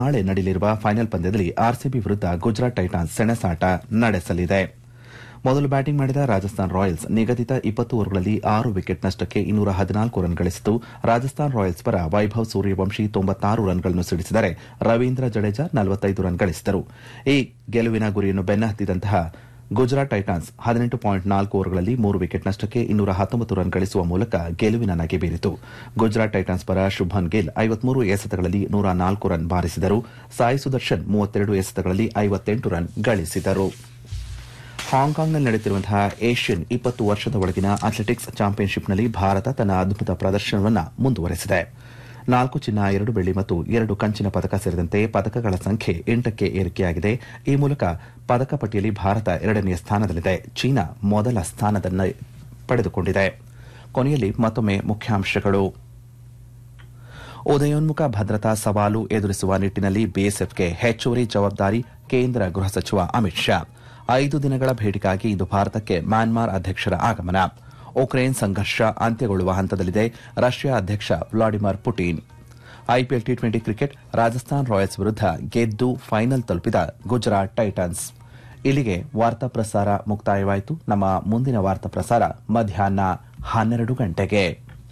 ನಾಳೆ ನಡೆಯಲಿರುವ ಫೈನಲ್ ಪಂದ್ಯದಲ್ಲಿ ಆರ್ಸಿಬಿ ವಿರುದ್ದ ಗುಜರಾತ್ ಟೈಟಾನ್ಸ್ ಸೆಣಸಾಟ ನಡೆಸಲಿದೆ ಮೊದಲು ಬ್ಯಾಟಿಂಗ್ ಮಾಡಿದ ರಾಜಸ್ಥಾನ್ ರಾಯಲ್ಸ್ ನಿಗದಿತ ಇಪ್ಪತ್ತು ಓವರ್ಗಳಲ್ಲಿ ಆರು ವಿಕೆಟ್ ನಷ್ಟಕ್ಕೆ ಇನ್ನೂರ ಹದಿನಾಲ್ಕು ರನ್ ಗಳಿಸಿತು ರಾಜಸ್ಥಾನ್ ರಾಯಲ್ಸ್ ಪರ ವೈಭವ್ ಸೂರ್ಯವಂಶಿ ತೊಂಬತ್ತಾರು ರನ್ಗಳನ್ನು ಸಿಡಿಸಿದರೆ ರವೀಂದ್ರ ಜಡೇಜಾ ನಲವತ್ತೈದು ರನ್ ಗಳಿಸಿದರು ಈ ಗೆಲುವಿನ ಗುರಿಯನ್ನು ಬೆನ್ನಹತ್ತಿದಂತಹ ಗುಜರಾತ್ ಟೈಟಾನ್ಸ್ ಹದಿನೆಂಟು ಪಾಯಿಂಟ್ ನಾಲ್ಕು ಓವರ್ಗಳಲ್ಲಿ ಮೂರು ವಿಕೆಟ್ ನಷ್ಟಕ್ಕೆ ಇನ್ನೂರ ಹತ್ತೊಂಬತ್ತು ರನ್ ಗಳಿಸುವ ಮೂಲಕ ಗೆಲುವಿನ ನಗೆ ಬೀರಿತು ಗುಜರಾತ್ ಟೈಟಾನ್ಸ್ ಪರ ಶುಭನ್ ಗಿಲ್ ಐವತ್ಮೂರು ಎಸೆತಗಳಲ್ಲಿ ನೂರ ನಾಲ್ಕು ರನ್ ಬಾರಿಸಿದರು ಸಾಯಿ ಸುದರ್ಶನ್ ಮೂವತ್ತೆರಡು ಎಸೆತಗಳಲ್ಲಿ ಐವತ್ತೆಂಟು ರನ್ ಗಳಿಸಿದರು ಹಾಂಕಾಂಗ್ನಲ್ಲಿ ನಡೆಯುತ್ತಿರುವಂತಹ ಏಷ್ಯನ್ ಇಪ್ಪತ್ತು ವರ್ಷದ ಒಳಗಿನ ಅಥ್ಲೆಟಿಕ್ಸ್ ಚಾಂಪಿಯನ್ಶಿಪ್ನಲ್ಲಿ ಭಾರತ ತನ್ನ ಅದ್ಭುತ ಪ್ರದರ್ಶನವನ್ನು ಮುಂದುವರೆಸಿದೆ ನಾಲ್ಕು ಚಿನ್ನ ಎರಡು ಬೆಳ್ಳಿ ಮತ್ತು ಎರಡು ಕಂಚಿನ ಪದಕ ಸೇರಿದಂತೆ ಪದಕಗಳ ಸಂಖ್ಯೆ ಎಂಟಕ್ಕೆ ಏರಿಕೆಯಾಗಿದೆ ಈ ಮೂಲಕ ಪದಕ ಪಟ್ಟಿಯಲ್ಲಿ ಭಾರತ ಎರಡನೆಯ ಸ್ಥಾನದಲ್ಲಿದೆ ಚೀನಾ ಮೊದಲ ಸ್ಥಾನದಲ್ಲಿ ಪಡೆದುಕೊಂಡಿದೆ ಕೊನೆಯಲ್ಲಿ ಮತ್ತೊಮ್ಮೆ ಮುಖ್ಯಾಂಶಗಳು ಉದಯೋನ್ಮುಖ ಭದ್ರತಾ ಸವಾಲು ಎದುರಿಸುವ ನಿಟ್ಟಿನಲ್ಲಿ ಬಿಎಸ್ಎಫ್ಗೆ ಹೆಚ್ಚುವರಿ ಜವಾಬ್ದಾರಿ ಕೇಂದ್ರ ಗೃಹ ಸಚಿವ ಅಮಿತ್ ಶಾ ಐದು ದಿನಗಳ ಭೇಟಿಗಾಗಿ ಇಂದು ಭಾರತಕ್ಕೆ ಮ್ಯಾನ್ಮಾರ್ ಅಧ್ಯಕ್ಷರ ಆಗಮನ ಉಕ್ರೇನ್ ಸಂಘರ್ಷ ಅಂತ್ಯಗೊಳ್ಳುವ ಹಂತದಲ್ಲಿದೆ ರಷ್ಯಾ ಅಧ್ಯಕ್ಷ Vladimir Putin IPL T twenty cricket Rajasthan Royals ವಿರುದ್ದ ಗೆದ್ದು ಫೈನಲ್ ತಲುಪಿದ ಗುಜರಾತ್ ಟೈಟನ್ಸ್ ಇಲ್ಲಿಗೆ ವಾರ್ತಾ ಪ್ರಸಾರ ಮುಕ್ತಾಯವಾಯಿತು ನಮ್ಮ ಮುಂದಿನ ವಾರ್ತಾ ಪ್ರಸಾರ ಮಧ್ಯಾಹ್ನ ಹನ್ನೆರಡು ಗಂಟೆಗೆ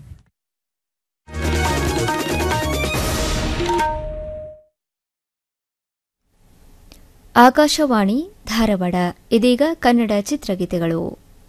ಆಕಾಶವಾಣಿ ಧಾರವಾಡ ಇದೀಗ ಕನ್ನಡ ಚಿತ್ರಗೀತೆಗಳು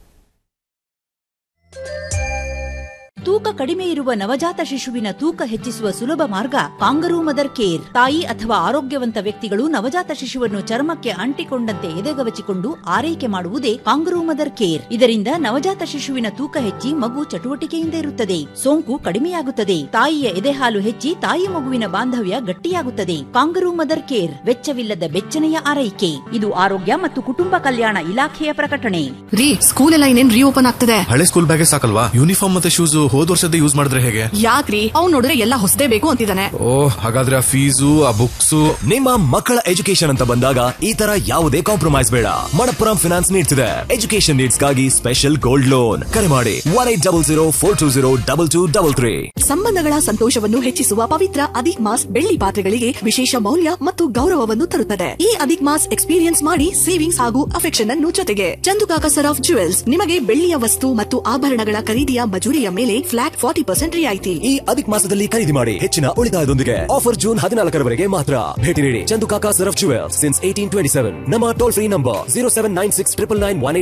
ತೂಕ ಕಡಿಮೆ ಇರುವ ನವಜಾತ ಶಿಶುವಿನ ತೂಕ ಹೆಚ್ಚಿಸುವ ಸುಲಭ ಮಾರ್ಗ ಕಾಂಗರೂ ಮದರ್ ಕೇರ್ ತಾಯಿ ಅಥವಾ ಆರೋಗ್ಯವಂತ ವ್ಯಕ್ತಿಗಳು ನವಜಾತ ಶಿಶುವನ್ನು ಚರ್ಮಕ್ಕೆ ಅಂಟಿಕೊಂಡಂತೆ ಎದೆಗವಚಿಕೊಂಡು ಆರೈಕೆ ಮಾಡುವುದೇ ಕಾಂಗರೂ ಮದರ್ ಕೇರ್ ಇದರಿಂದ ನವಜಾತ ಶಿಶುವಿನ ತೂಕ ಹೆಚ್ಚಿ ಮಗು ಚಟುವಟಿಕೆಯಿಂದ ಇರುತ್ತದೆ ಸೋಂಕು ಕಡಿಮೆಯಾಗುತ್ತದೆ ತಾಯಿಯ ಎದೆಹಾಲು ಹೆಚ್ಚಿ ತಾಯಿ ಮಗುವಿನ ಬಾಂಧವ್ಯ ಗಟ್ಟಿಯಾಗುತ್ತದೆ ಕಾಂಗರೂ ಮದರ್ ಕೇರ್ ವೆಚ್ಚವಿಲ್ಲದ ಬೆಚ್ಚನೆಯ ಆರೈಕೆ ಇದು ಆರೋಗ್ಯ ಮತ್ತು ಕುಟುಂಬ ಕಲ್ಯಾಣ ಇಲಾಖೆಯ ಪ್ರಕಟಣೆ ರೀ ಸ್ಕೂಲ್ ಎಲ್ಲ ಇನ್ನೇನ್ ರೀಓಪನ್ ಆಗ್ತದೆ ಹಳೆ ಸ್ಕೂಲ್ ಬ್ಯಾಗೆ ಸಾಕಲ್ವಾ ಯೂನಿಫಾರ್ಮ್ ಮತ್ತೆ ಶೂಸ್ ಹೋದ್ ವರ್ಷದ ಯೂಸ್ ಮಾಡಿದ್ರೆ ಹೇಗೆ ಯಾಕ್ರಿ ಅವ್ನ್ ನೋಡಿದ್ರೆ ಎಲ್ಲ ಹೊಸದೇ ಬೇಕು ಅಂತಿದ್ದಾನೆ ಓ ಹಾಗಾದ್ರೆ ಆ ಫೀಸು ಆ ಬುಕ್ಸ್ ನಿಮ್ಮ ಮಕ್ಕಳ ಎಜುಕೇಶನ್ ಅಂತ ಬಂದಾಗ ಈ ತರ ಯಾವುದೇ ಕಾಂಪ್ರಮೈಸ್ ಬೇಡ ಮಣಪ್ಪುರಂ ಫಿನಾನ್ಸ್ ನೀಡ್ತಿದೆ ಎಜುಕೇಶನ್ ನೀಡ್ಸ್ ಗಾಗಿ ಸ್ಪೆಷಲ್ ಗೋಲ್ಡ್ ಲೋನ್ ಕರೆ ಮಾಡಿ one eight double zero four two zero double two double three ಸಂಬಂಧಗಳ ಸಂತೋಷವನ್ನು ಹೆಚ್ಚಿಸುವ ಪವಿತ್ರ ಅಧಿಕ್ ಮಾಸ್ ಬೆಳ್ಳಿ ಪಾತ್ರೆಗಳಿಗೆ ವಿಶೇಷ ಮೌಲ್ಯ ಮತ್ತು ಗೌರವವನ್ನು ತರುತ್ತದೆ ಈ ಅಧಿಕ್ ಮಾಸ್ ಎಕ್ಸ್ಪೀರಿಯನ್ಸ್ ಮಾಡಿ ಸೇವಿಂಗ್ಸ್ ಹಾಗೂ ಅಫೆಕ್ಷನ್ ಅನ್ನು ಜೊತೆಗೆ ಚಂದುಕಾಕ ಸರ್ ಆಫ್ ಜುವೆಲ್ಸ್ ನಿಮಗೆ ಬೆಳ್ಳಿಯ ವಸ್ತು ಮತ್ತು ಆಭರಣಗಳ ಖರೀದಿಯ ಮಜೂರಿಯ ಮೇಲೆ ಫ್ಲಾಟ್ ಫಾರ್ಟಿ ಪರ್ಸೆಂಟ್ ರಿಯಾಯಿತಿ ಈ ಅಧಿಕ್ ಮಾಸದಲ್ಲಿ ಖರೀದಿ ಮಾಡಿ ಹೆಚ್ಚಿನ ಉಳಿತಾಯದೊಂದಿಗೆ ಆಫರ್ ಜೂನ್ ಹದಿನಾಲ್ಕರವರೆಗೆ ಮಾತ್ರ ಭೇಟಿ ನೀಡಿ Chandukaka Saraf jewels since eighteen twenty seven ನಮ್ಮ toll free number zero seven nine six triple nine one